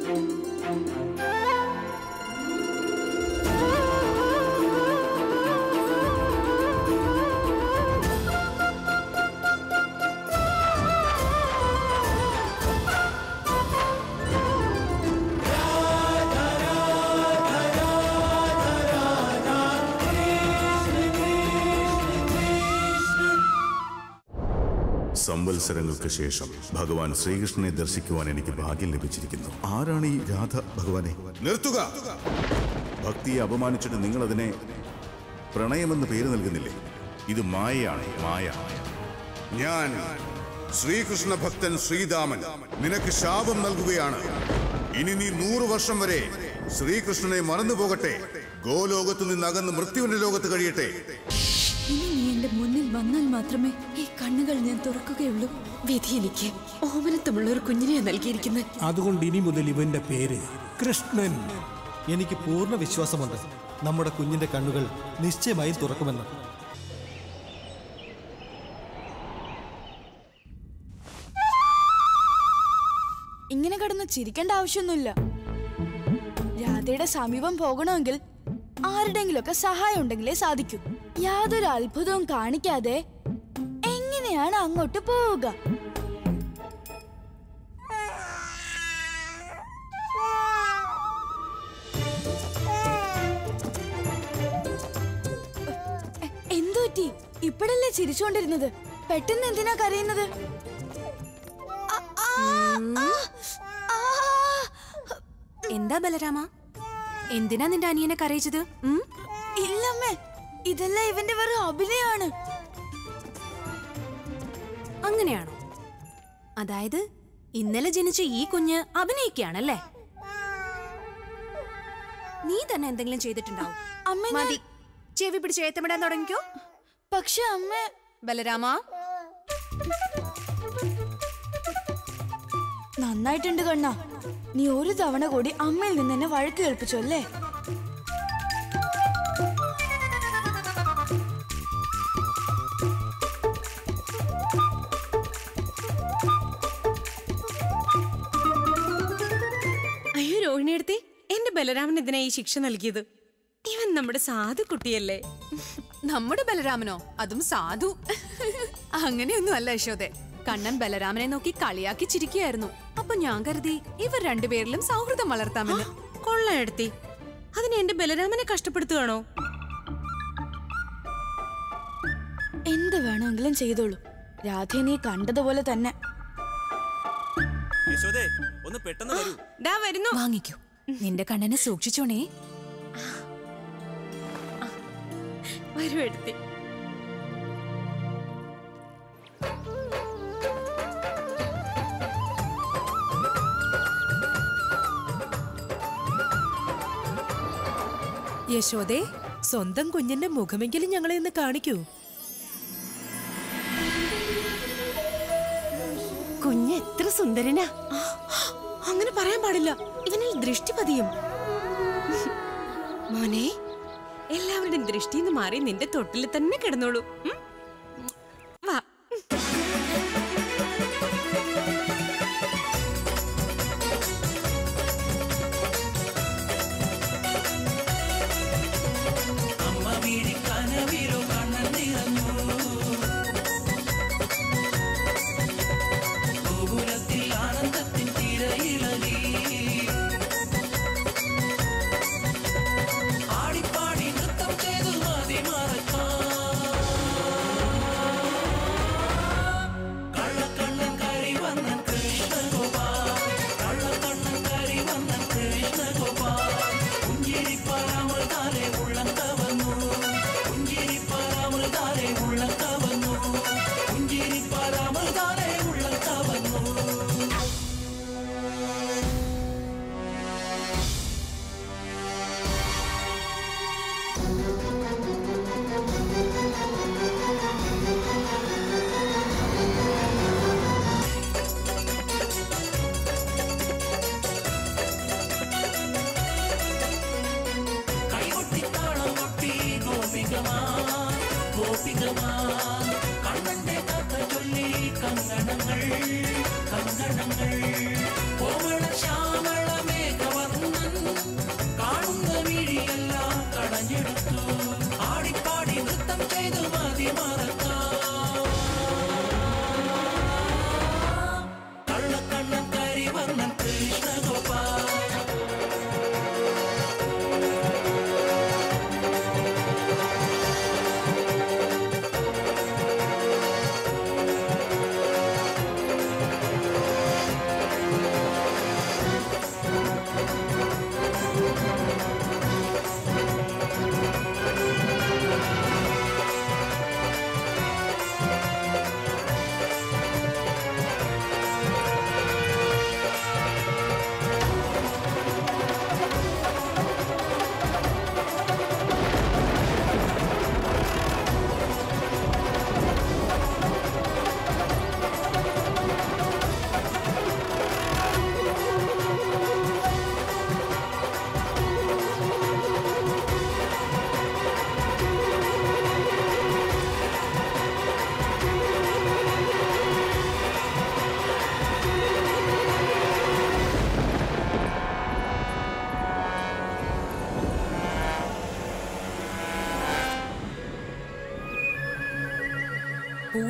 സംവത്സരങ്ങൾക്ക് ശേഷം ഭഗവാൻ ശ്രീകൃഷ്ണനെ ദർശിക്കുവാൻ എനിക്ക് ഭാഗ്യം ലഭിച്ചിരിക്കുന്നു ആരാണ് ഈ രാധ ഭഗവാനെ നിർത്തുക ഭക്തിയെ അപമാനിച്ചിട്ട് നിങ്ങൾ അതിനെ പ്രണയമെന്ന് പേര് നൽകുന്നില്ലേ ഇത് മായയാണ് മായ ഞാൻ ശ്രീകൃഷ്ണ ഭക്തൻ ശ്രീതാമൻ നിനക്ക് ശാപം നൽകുകയാണ് ഇനി നീ നൂറു വർഷം വരെ ശ്രീകൃഷ്ണനെ മറന്നു പോകട്ടെ ഗോലോകത്തു നിന്ന് അകന്ന് മൃത്യുവിന്റെ ലോകത്ത് കഴിയട്ടെ ഇനി നീ എന്റെ മുന്നിൽ വന്നാൽ മാത്രമേ ഈ കണ്ണുകൾ ഞാൻ തുറക്കുകയുള്ളൂ വിധി എനിക്ക് ഓമനത്തുമുള്ള ഒരു കുഞ്ഞിനെയാ നൽകിയിരിക്കുന്നത് അതുകൊണ്ട് ഇനി മുതൽ ഇവന്റെ പേര് കൃഷ്ണൻ എനിക്ക് പൂർണ്ണ വിശ്വാസമുണ്ട് നമ്മുടെ കുഞ്ഞിന്റെ കണ്ണുകൾ നിശ്ചയമായും തുറക്കുമെന്ന് ഇങ്ങനെ കിടന്ന് ചിരിക്കേണ്ട ആവശ്യമൊന്നുമില്ല രാധയുടെ സമീപം പോകണമെങ്കിൽ ആരുടെങ്കിലൊക്കെ സഹായം ഉണ്ടെങ്കിലേ സാധിക്കൂ യാതൊരു അത്ഭുതവും കാണിക്കാതെ എങ്ങനെയാണ് അങ്ങോട്ട് പോവുക എ- എന്തു പറ്റി ഇപ്പോഴല്ലേ ചിരിച്ചുകൊണ്ടിരുന്നത് പെട്ടെന്ന് എന്തിനാ കരയുന്നത് ആ, ആ, ആ, ആ. എന്താ ബലരാമ എന്തിനാ നിന്റെ അനിയനെ കരയിച്ചത് ഉം? ഇല്ലമ്മേ ഇതെല്ലാം ഇവന്റെ വെറും അഭിനയാണ് അങ്ങനെയാണോ അതായത് ഇന്നലെ ജനിച്ച ഈ കുഞ്ഞ് അഭിനയിക്കുകയാണല്ലേ നീ തന്നെ എന്തെങ്കിലും ചെയ്തിട്ടുണ്ടാവും അമ്മ ഞാൻ- മതി ചെവി പിടിച്ച് ഏത്തമിടാൻ തുടങ്ങിക്കോ പക്ഷെ അമ്മ ബലരാമ നന്നായിട്ടുണ്ട് കണ്ണ നീ ഒരു തവണ കൂടി അമ്മയിൽ നിന്ന് എന്നെ വഴക്ക് കേൾപ്പിച്ചു അല്ലേ അയ്യോ രോഹിണിയെടുത്തി എന്റെ ബലരാമൻ ഇതിനാ ഈ ശിക്ഷ നൽകിയത് ഇവൻ നമ്മുടെ സാധു കുട്ടിയല്ലേ നമ്മുടെ ബലരാമനോ അതും സാധു അങ്ങനെയൊന്നും അല്ല യശോദെ കണ്ണൻ ബലരാമനെ നോക്കി കളിയാക്കി ചിരിക്കുകയായിരുന്നു അപ്പൊ ഞാൻ കരുതി ഇവർ രണ്ടുപേരിലും സൗഹൃദം വളർത്താമെന്ന് കൊള്ളയെടുത്തി അതിന് എന്റെ ബലരാമനെ കഷ്ടപ്പെടുത്തുകയാണോ എന്ത് വേണമെങ്കിലും ചെയ്തോളൂ രാധയെ നീ കണ്ടതുപോലെ തന്നെ യശോദേ ഒന്ന് പെട്ടെന്ന് വരൂ ദാ വരുന്നു വാങ്ങിക്കൂ നിന്റെ കണ്ണനെ സൂക്ഷിച്ചോണേ വരൂ എടുത്തി യശോദേ സ്വന്തം കുഞ്ഞിന്റെ മുഖമെങ്കിലും ഞങ്ങളെ ഒന്ന് കാണിക്കൂ കുഞ്ഞ് എത്ര സുന്ദരനാ അങ്ങനെ പറയാൻ പാടില്ല ഇവനിൽ ദൃഷ്ടി പതിയും മോനെ എല്ലാവരുടെയും ദൃഷ്ടിന്ന് മാറി നിന്റെ തൊട്ടിൽ തന്നെ കിടന്നോളൂ ഉം? വാ ആടിപ്പാടി നൃത്തം ചെയ്തു മതി മറക്കാം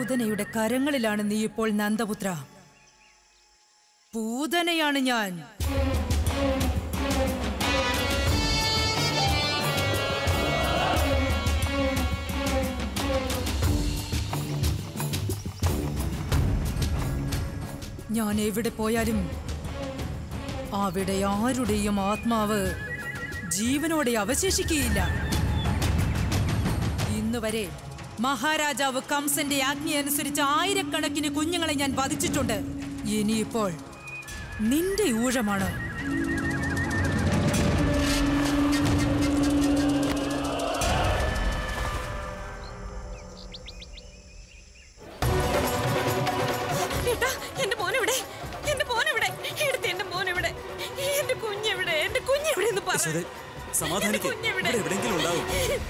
പൂതനയുടെ കരങ്ങളിലാണ് നീ ഇപ്പോൾ നന്ദപുത്ര പൂതനയാണ് ഞാൻ ഞാൻ എവിടെ പോയാലും അവിടെ ആരുടെയും ആത്മാവ് ജീവനോടെ അവശേഷിക്കുകയില്ല ഇന്ന് വരെ മഹാരാജാവ് കംസന്റെ ആജ്ഞ അനുസരിച്ച് ആയിരക്കണക്കിന് കുഞ്ഞുങ്ങളെ ഞാൻ വധിച്ചിട്ടുണ്ട് ഇനിയിപ്പോൾ നിന്റെ ഊഴമാണ് ഏട്ടാ എന്റെ മോനെവിടെ എന്റെ മോനെവിടെ എടുത്ത് എന്റെ മോനെവിടെ എന്റെ കുഞ്ഞെവിടെ എന്റെ കുഞ്ഞെവിടെ എന്ന് പറ യശോദേ, സമാധാനിക്ക്. എന്റെ കുഞ്ഞെവിടെ? ഇവിടെ എവിടെയെങ്കിലും ഉണ്ടാവും.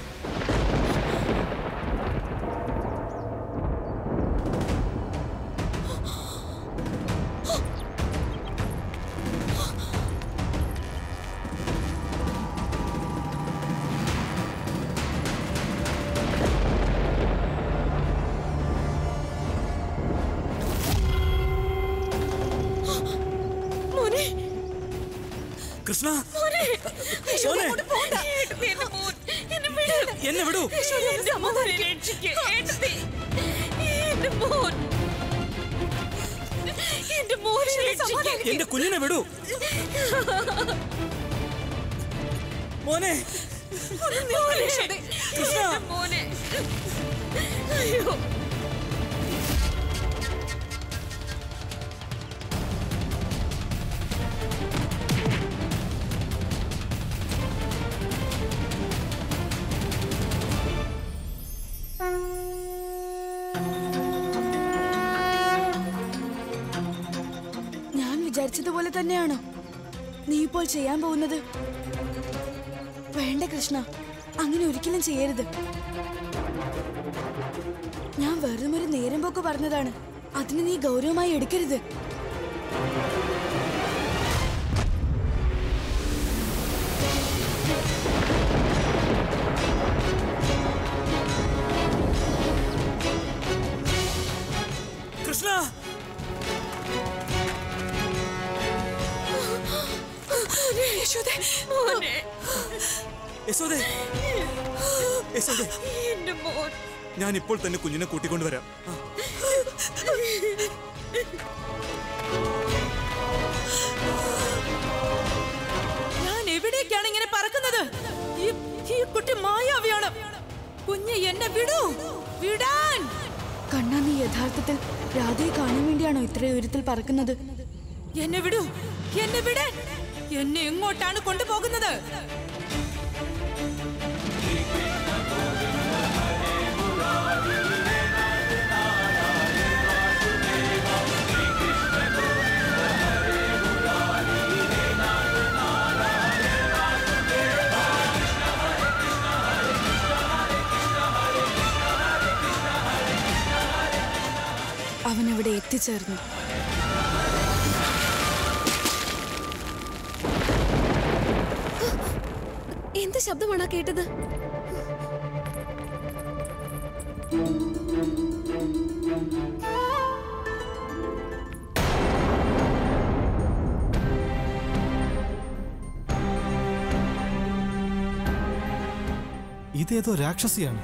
മോനെ കൃഷ്ണ മോനെ അയ്യോ, മോനെ. അങ്ങോട്ട് പോണ്ട. എടുത്ത് എന്റെ മോൻ. എന്നെ വിട്. എന്നെ വിടൂ എന്റെ മോനെ രക്ഷിക്ക്. എടുത്ത്. എന്റെ മോൻ എന്റെ മോനെ രക്ഷിക്ക്. എന്റെ കുഞ്ഞിനെ വിടൂ മോനെ മോനെ. എന്റെ മോനെ അയ്യോ ഞാൻ വിചാരിച്ചതുപോലെ തന്നെയാണോ നീ ഇപ്പോൾ ചെയ്യാൻ പോകുന്നത് വേണ്ട കൃഷ്ണ അങ്ങനെ ഒരിക്കലും ചെയ്യരുത് ഞാൻ വെറും ഒരു നേരം പോക്ക് പറഞ്ഞതാണ് അതിന് നീ ഗൗരവമായി എടുക്കരുത് കൃഷ്ണ യശോദേ, മോനെ യശോദേ യശോദേ എന്റെ മോൻ ഞാൻ ഇപ്പോൾ തന്നെ കുഞ്ഞിനെ കൂട്ടിക്കൊണ്ടുവരാം ആ, ഞാൻ എവിടേക്കാണ് ഇങ്ങനെ പറക്കുന്നത് ഈ ഈ കുട്ടി മായാവിയാണ് കുഞ്ഞ് എന്നെ വിടൂ വിടാൻ കണ്ണാ നീ യഥാർത്ഥത്തിൽ രാധയെ കാണാൻ വേണ്ടിയാണോ ഇത്ര ഉയരത്തിൽ പറക്കുന്നത് എന്നെ വിടൂ എന്നെ വിടാൻ എന്നെ എങ്ങോട്ടാണ് കൊണ്ടുപോകുന്നത് അവൻ അവിടെ എത്തിച്ചേർന്നു എന്ത് ശബ്ദമാണാ കേട്ടത് ഇതേതോ രാക്ഷസിയാണ്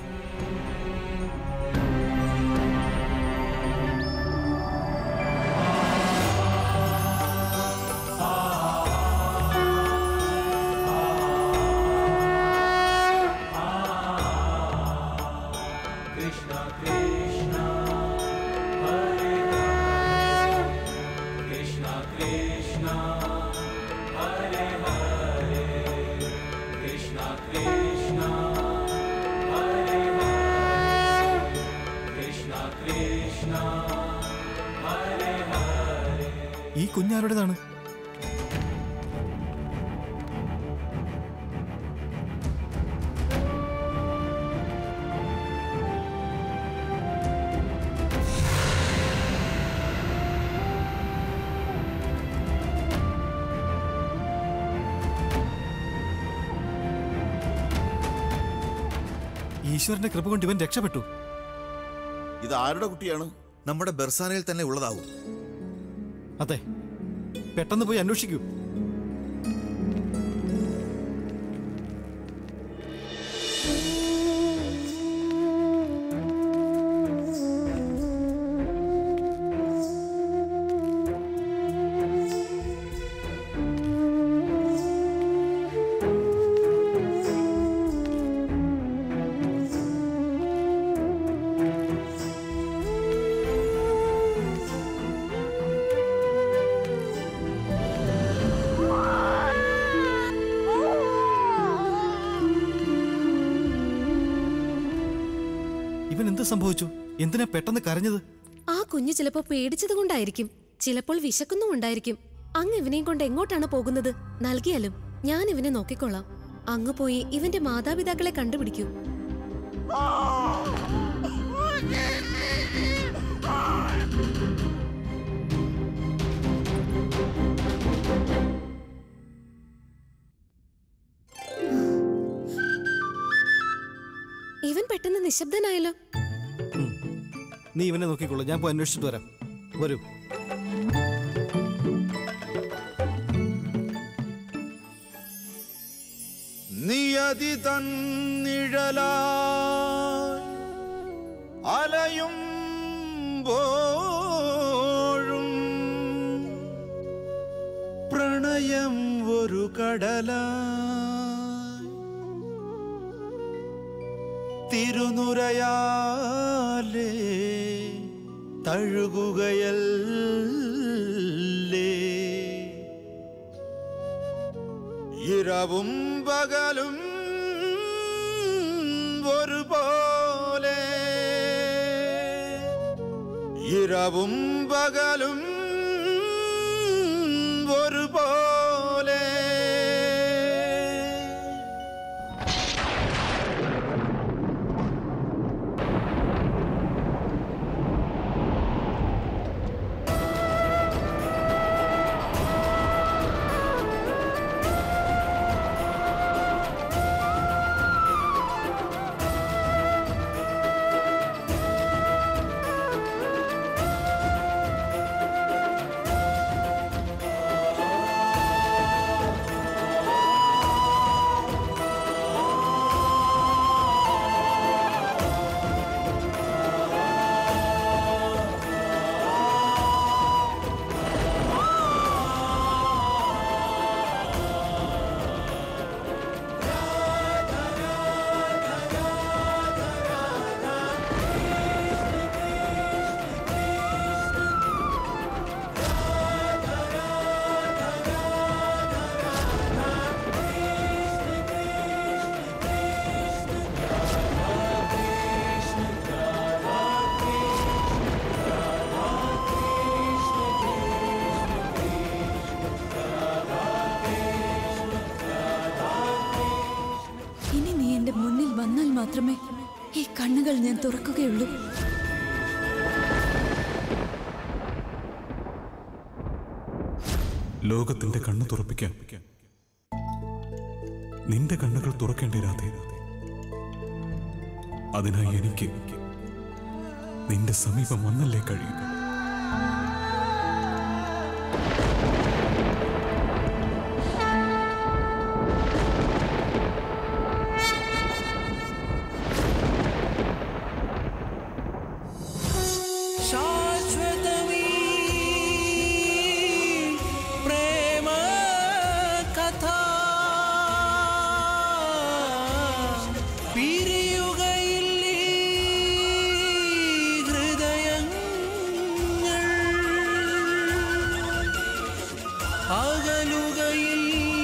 ഈ കുഞ്ഞാരുടേതാണ് ഈശ്വരന്റെ കൃപ കൊണ്ട് ഇവൻ രക്ഷപ്പെട്ടു ഇത് ആരുടെ കുട്ടിയാണ് നമ്മുടെ ബെർസാനയിൽ തന്നെ ഉള്ളതാവും അതെ പെട്ടെന്ന് പോയി അന്വേഷിക്കൂ ഇവൻ എന്ത് സംഭവിച്ചു എന്തിനാ പെട്ടെന്ന് കരഞ്ഞത് ആ കുഞ്ഞ് ചിലപ്പോ പേടിച്ചത് കൊണ്ടായിരിക്കും ചിലപ്പോൾ വിശക്കുന്നുമുണ്ടായിരിക്കും അങ്ങ് ഇവനെയും കൊണ്ട് എങ്ങോട്ടാണ് പോകുന്നത് നൽകിയാലും ഞാൻ ഇവനെ നോക്കിക്കൊള്ളാം അങ്ങ് പോയി ഇവന്റെ മാതാപിതാക്കളെ കണ്ടുപിടിക്കൂ ഇവൻ പെട്ടെന്ന് നിശബ്ദനായല്ലോ നീ ഇവനെ നോക്കിക്കോളൂ ഞാൻ പോയി അന്വേഷിച്ചിട്ട് വരാം വരൂ നിയതി തന്നിഴല അലയും പോഴും പ്രണയം ഒരു കടല തിരുനുരയാലേ തഴുകുകയല്ലേ ഇരവും പകലും ഒരുപോലെ ഇരവും പകലും ഒരുപോലെ ഇനി നീ എന്റെ മുന്നിൽ വന്നാൽ മാത്രമേ ഈ കണ്ണുകൾ ഞാൻ തുറക്കുകയുള്ളൂ ലോകത്തിന്റെ കണ്ണ് തുറപ്പിക്കാൻ നിന്റെ കണ്ണുകൾ തുറക്കേണ്ടി രാധേ അതിനായി എനിക്ക് നിന്റെ സമീപം വന്നല്ലേ കഴിയുക ಶಾಶ್ವತವೀ ಪ್ರೇಮ ಕಥಾ പിരിയുകയില്ലേ ഹൃദയങ്ങൾ അകലുകയിൽ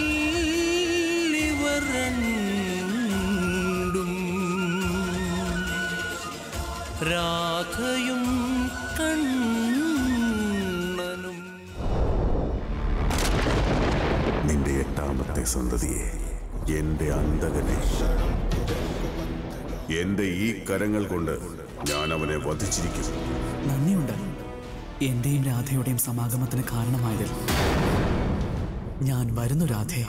ഇവർ രണ്ടും രാധയും കണ്ണനും നിന്റെ എട്ടാമത്തെ സന്തതിയെ എന്റെ അന്തകനെ എന്റെ ഈ കരങ്ങൾ കൊണ്ട് ഞാൻ അവനെ വധിച്ചിരിക്കും നന്ദിയുണ്ട് എന്റെയും രാധയുടെയും സമാഗമത്തിന് കാരണമായതിൽ ഞാൻ വരുന്നു രാധേ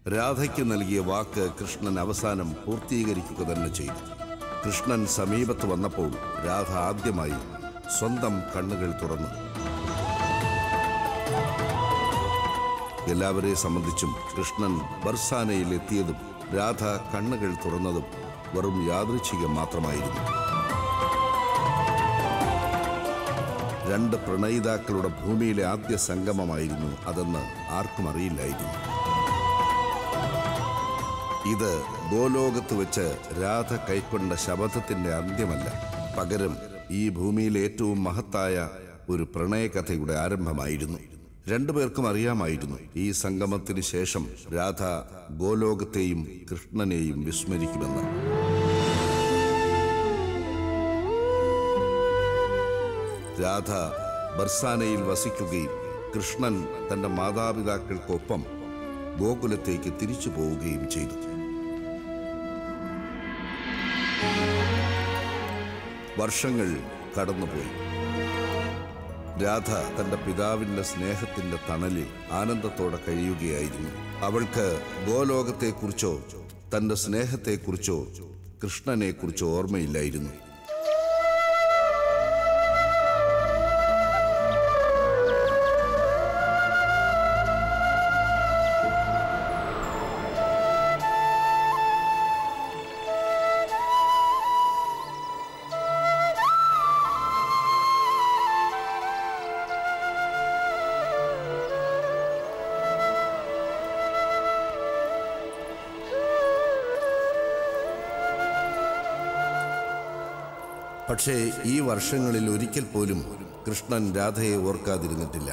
രാധയ്ക്ക് നൽകിയ വാക്ക് കൃഷ്ണൻ അവസാനം പൂർത്തീകരിക്കുക തന്നെ ചെയ്തു കൃഷ്ണൻ സമീപത്ത് വന്നപ്പോൾ രാധ ആദ്യമായി സ്വന്തം കണ്ണുകൾ തുറന്നു എല്ലാവരെ സംബന്ധിച്ചും കൃഷ്ണൻ ബർസാനയിൽ എത്തിയതും രാധ കണ്ണുകൾ തുറന്നതും വെറും യാദൃച്ഛികം മാത്രമായിരുന്നു രണ്ട് പ്രണയിതാക്കളുടെ ഭൂമിയിലെ ആദ്യ സംഗമമായിരുന്നു അതെന്ന് ആർക്കും അറിയില്ലായിരുന്നു ഇത് ഗോലോകത്ത് വെച്ച് രാധ കൈക്കൊണ്ട ശബദത്തിന്റെ അന്ത്യമല്ല പകരം ഈ ഭൂമിയിലെ ഏറ്റവും മഹത്തായ ഒരു പ്രണയകഥയുടെ ആരംഭമായിരുന്നു രണ്ടുപേർക്കും അറിയാമായിരുന്നു ഈ സംഗമത്തിന് ശേഷം രാധ ഗോലോകത്തെയും കൃഷ്ണനെയും വിസ്മരിക്കുമെന്ന് രാധ ബർസാനയിൽ വസിക്കുകയും കൃഷ്ണൻ തന്റെ മാതാപിതാക്കൾക്കൊപ്പം ഗോകുലത്തേക്ക് തിരിച്ചു പോവുകയും ചെയ്തു വർഷങ്ങൾ കടന്നുപോയി രാധ തന്റെ പിതാവിന്റെ സ്നേഹത്തിന്റെ തണലിൽ ആനന്ദത്തോടെ കഴിയുകയായിരുന്നു അവൾക്ക് ഗോലോകത്തെക്കുറിച്ചോ തന്റെ സ്നേഹത്തെക്കുറിച്ചോ കൃഷ്ണനെക്കുറിച്ചോ ഓർമ്മയില്ലായിരുന്നു പക്ഷേ ഈ വർഷങ്ങളിൽ ഒരിക്കൽ പോലും കൃഷ്ണൻ രാധയെ ഓർക്കാതിരുന്നിട്ടില്ല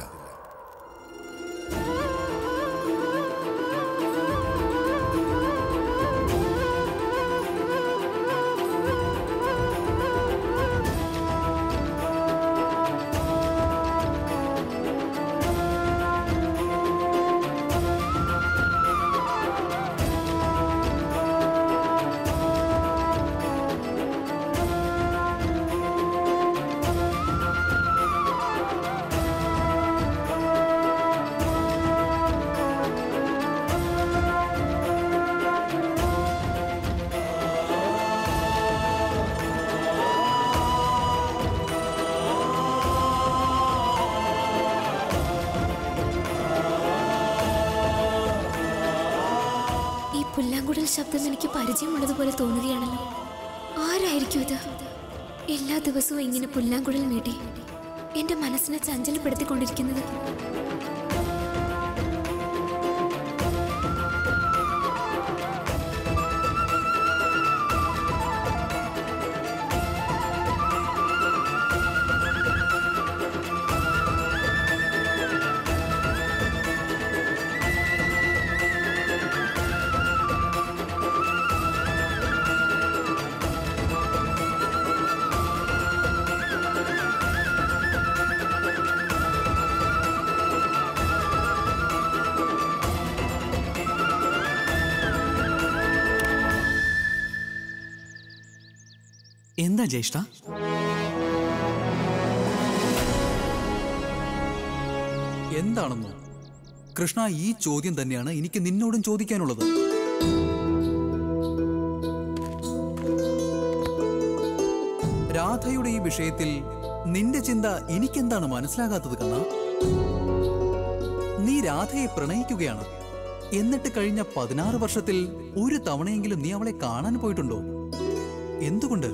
ഈ പുല്ലാങ്കുഴൽ ശബ്ദം എനിക്ക് പരിചയമുള്ളതുപോലെ തോന്നുകയാണല്ലോ ആരായിരിക്കും ഇത് എല്ലാ ദിവസവും ഇങ്ങനെ പുല്ലാങ്കുഴൽ നീട്ടി എന്റെ മനസ്സിനെ ചഞ്ചലപ്പെടുത്തിക്കൊണ്ടിരിക്കുന്നത് എന്താ ജ്യേഷ്ഠ എന്താണെന്നോ കൃഷ്ണ ഈ ചോദ്യം തന്നെയാണ് എനിക്ക് നിന്നോടും ചോദിക്കാനുള്ളത് രാധയുടെ ഈ വിഷയത്തിൽ നിന്റെ ചിന്ത എനിക്കെന്താണ് മനസ്സിലാകാത്തത് കണ്ണ നീ രാധയെ പ്രണയിക്കുകയാണ് എന്നിട്ട് കഴിഞ്ഞ പതിനാറ് വർഷത്തിൽ ഒരു തവണയെങ്കിലും നീ അവളെ കാണാൻ പോയിട്ടുണ്ടോ എന്തുകൊണ്ട്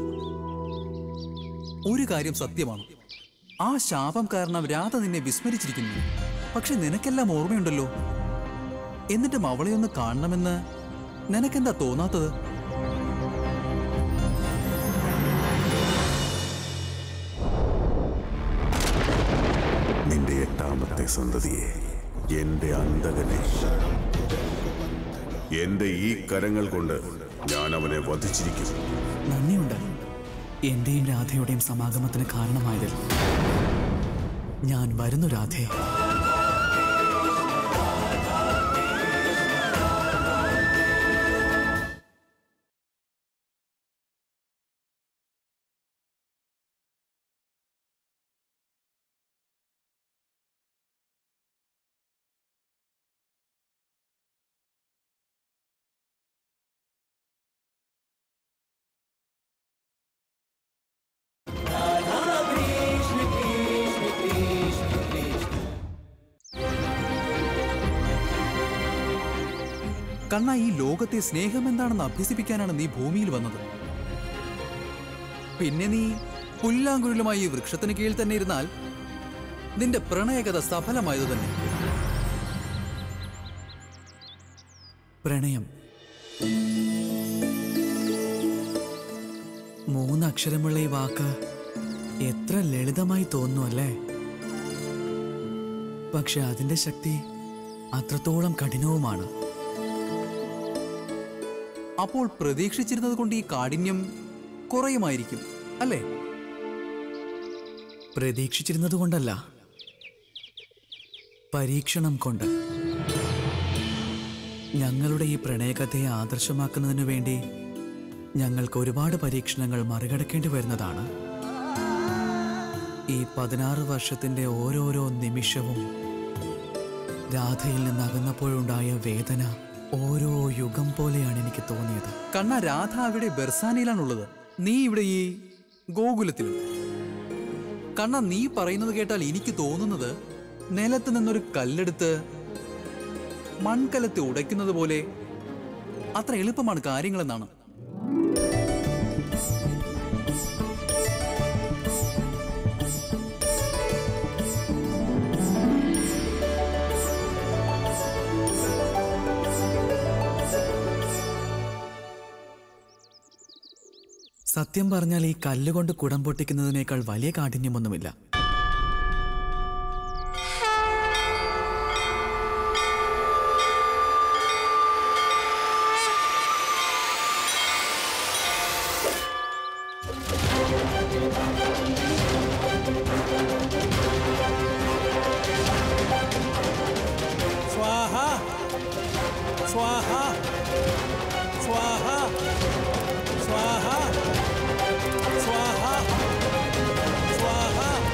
ഒരു കാര്യം സത്യമാണ് ആ ശാപം കാരണം രാധ നിന്നെ വിസ്മരിച്ചിരിക്കുന്നു പക്ഷെ നിനക്കെല്ലാം ഓർമ്മയുണ്ടല്ലോ എന്നിട്ടും അവളെ ഒന്ന് കാണണമെന്ന് നിനക്കെന്താ തോന്നാത്തത് നിന്റെ എട്ടാമത്തെ സന്തതിയെ എന്റെ അന്തകനെ എന്റെ ഈ കരങ്ങൾ കൊണ്ട് ഞാൻ അവനെ വധിച്ചിരിക്കും നന്ദിയുണ്ട് എന്റെയും രാധയുടെയും സമാഗമത്തിന് കാരണമായതിൽ ഞാൻ വരുന്നു രാധേ കണ്ണ ഈ ലോകത്തെ സ്നേഹം എന്താണെന്ന് അഭ്യസിപ്പിക്കാനാണ് നീ ഭൂമിയിൽ വന്നത് പിന്നെ നീ പുല്ലാങ്കുഴലുമായി ഈ വൃക്ഷത്തിന് കീഴിൽ തന്നെ ഇരുന്നാൽ നിന്റെ പ്രണയകഥ സഫലമായത് തന്നെ പ്രണയം മൂന്നക്ഷരമുള്ള ഈ വാക്ക് എത്ര ലളിതമായി തോന്നുന്നു അല്ലേ പക്ഷെ അതിന്റെ ശക്തി അത്രത്തോളം കഠിനവുമാണ് അപ്പോൾ പ്രതീക്ഷിച്ചിരുന്നത് കൊണ്ട് ഈ കാഠിന്യം കുറയുമായിരിക്കും അല്ലേ പ്രതീക്ഷിച്ചിരുന്നത് കൊണ്ടല്ല പരീക്ഷണം കൊണ്ട് ഞങ്ങളുടെ ഈ പ്രണയകഥയെ ആദർശമാക്കുന്നതിനു വേണ്ടി ഞങ്ങൾക്ക് ഒരുപാട് പരീക്ഷണങ്ങൾ മറികടക്കേണ്ടി വരുന്നതാണ് ഈ പതിനാറ് വർഷത്തിന്റെ ഓരോരോ നിമിഷവും രാധയിൽ നിന്ന് അകന്നപ്പോഴുണ്ടായ വേദന ഓരോ യുഗം പോലെയാണ് എനിക്ക് തോന്നിയത് കണ്ണ രാധ അവിടെ ബെർസാനയിലാണുള്ളത് നീ ഇവിടെ ഈ ഗോകുലത്തിലും കണ്ണ നീ പറയുന്നത് കേട്ടാൽ എനിക്ക് തോന്നുന്നത് നിലത്ത് നിന്നൊരു കല്ലെടുത്ത് മൺകലത്തെ ഉടയ്ക്കുന്നത് പോലെ അത്ര എളുപ്പമാണ് കാര്യങ്ങളെന്നാണ് സത്യം പറഞ്ഞാൽ ഈ കല്ലുകൊണ്ട് കുടം പൊട്ടിക്കുന്നതിനേക്കാൾ വലിയ കാഠിന്യമൊന്നുമില്ല സ്വാഹ സ്വാഹ സ്വാഹ സ്വാഹ സ്വാഹ സ്വാഹ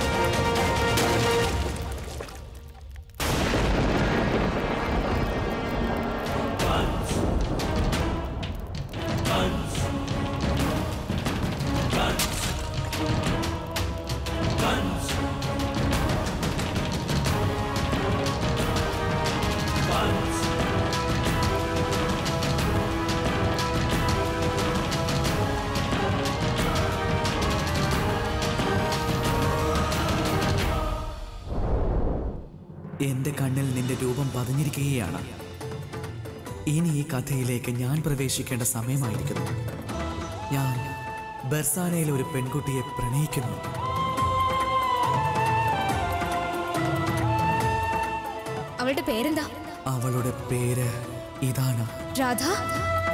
എന്റെ കണ്ണിൽ നിന്റെ രൂപം പതിഞ്ഞിരിക്കുകയാണ് ഇനി ഈ കഥയിലേക്ക് ഞാൻ പ്രവേശിക്കേണ്ട സമയമായിരിക്കുന്നു ഞാൻ ബർസാനയിലെ ഒരു പെൺകുട്ടിയെ പ്രണയിക്കുന്നു അവളുടെ പേരെന്താ അവളുടെ പേര് ഇതാണ് രാധ